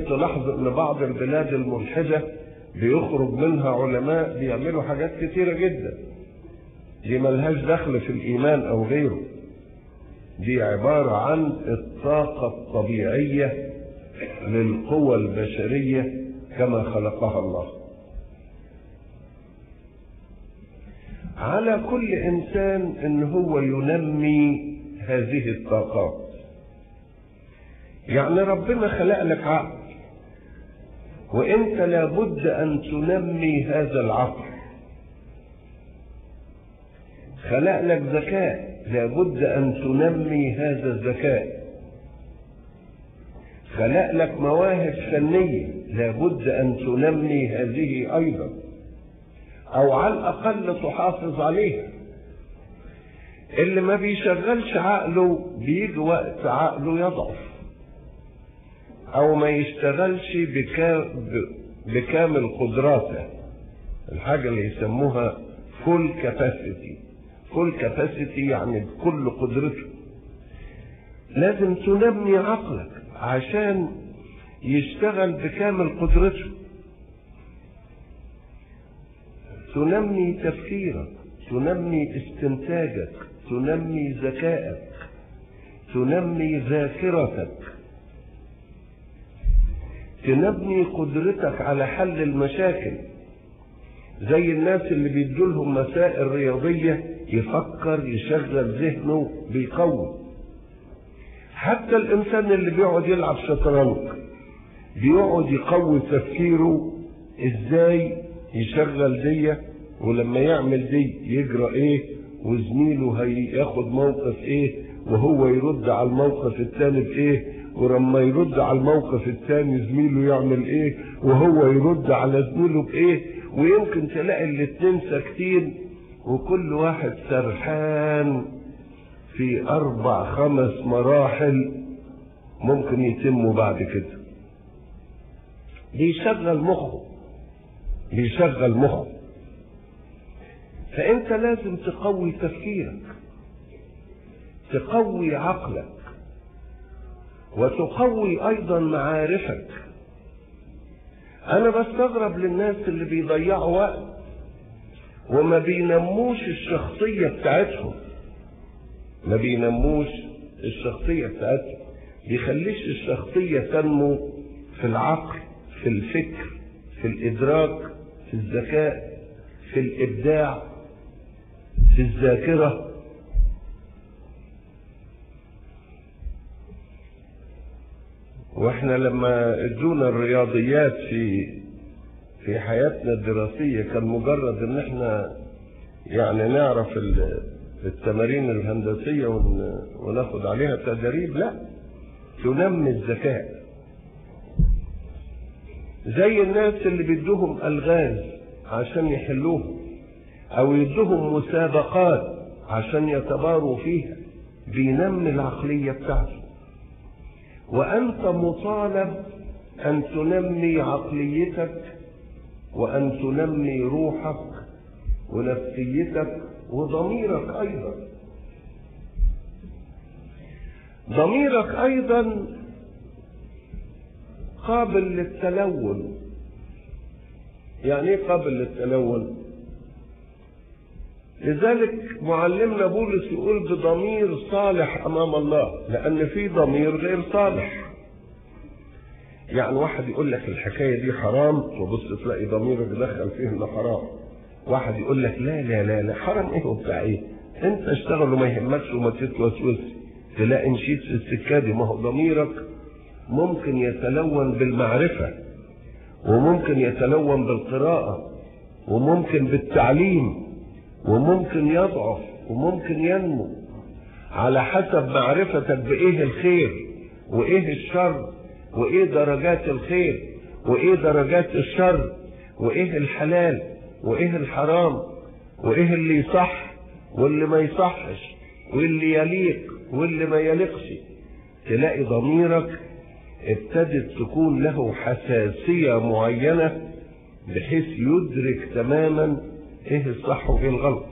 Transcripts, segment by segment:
تلاحظ ان بعض البلاد الملحدة بيخرج منها علماء بيعملوا حاجات كتيرة جدا دي ملهاش دخل في الايمان او غيره دي عبارة عن الطاقة الطبيعية للقوى البشرية كما خلقها الله على كل انسان ان هو ينمي هذه الطاقات يعني ربنا خلق لك عقل وانت لابد ان تنمي هذا العقل خلق لك ذكاء لابد ان تنمي هذا الذكاء خلق لك مواهب فنيه لابد ان تنمي هذه ايضا او على الاقل تحافظ عليها اللي ما بيشغلش عقله بيجي وقت عقله يضعف او ما يشتغلش بكا بكامل قدراته الحاجة اللي يسموها فول كاباسيتي فول كاباسيتي يعني بكل قدرته لازم تنمي عقلك عشان يشتغل بكامل قدرته تنمي تفكيرك تنمي استنتاجك تنمي ذكائك تنمي ذاكرتك تنمي قدرتك على حل المشاكل زي الناس اللي بيدولهم مسائل رياضية يفكر يشغل ذهنه بيقوي حتى الإنسان اللي بيقعد يلعب شطرنج بيقعد يقوي تفكيره ازاي يشغل دي ولما يعمل دي يجرى ايه وزميله هياخد موقف ايه وهو يرد على الموقف الثاني بايه ولما يرد على الموقف الثاني زميله يعمل ايه وهو يرد على زميله بايه ويمكن تلاقي الاتنين ساكتين وكل واحد سرحان في اربع خمس مراحل ممكن يتموا بعد كده بيشغل مخه بيشغل مخه فانت لازم تقوي تفكيرك تقوي عقلك وتقوي ايضا معارفك انا بستغرب للناس اللي بيضيعوا وقت وما بينموش الشخصية بتاعتهم ما بينموش الشخصية بتاعتهم بيخليش الشخصية تنمو في العقل في الفكر في الإدراك في الذكاء في الإبداع في الذاكرة واحنا لما ادونا الرياضيات في في حياتنا الدراسية كان مجرد ان احنا يعني نعرف التمارين الهندسية وناخد عليها تدريب لا تنمي الذكاء زي الناس اللي بيدوهم الغاز عشان يحلوها او يدوهم مسابقات عشان يتباروا فيها بينمي العقلية بتاعته وانت مطالب ان تنمي عقليتك وان تنمي روحك ونفسيتك وضميرك ايضا ضميرك ايضا قابل للتلون يعني ايه قابل للتلون لذلك معلمنا بولس يقول بضمير صالح امام الله لان في ضمير غير صالح يعني واحد يقول لك الحكايه دي حرام وبص تلاقي ضميرك دخل فيه انه حرام واحد يقول لك لا لا لا لا حرام ايه وبتاع ايه انت اشتغل وما يهمكش وما تتوسوس تلاقي مشيت في السكه دي ما هو ضميرك ممكن يتلون بالمعرفه وممكن يتلون بالقراءه وممكن بالتعليم وممكن يضعف وممكن ينمو على حسب معرفتك بايه الخير وايه الشر وايه درجات الخير وايه درجات الشر وايه الحلال وايه الحرام وايه اللي يصح واللي ما يصحش واللي يليق واللي ما يليقش تلاقي ضميرك ابتدت تكون له حساسية معينة بحيث يدرك تماما ايه الصح وايه الغلط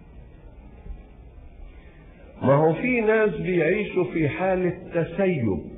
ما هو في ناس بيعيشوا في حالة تسيب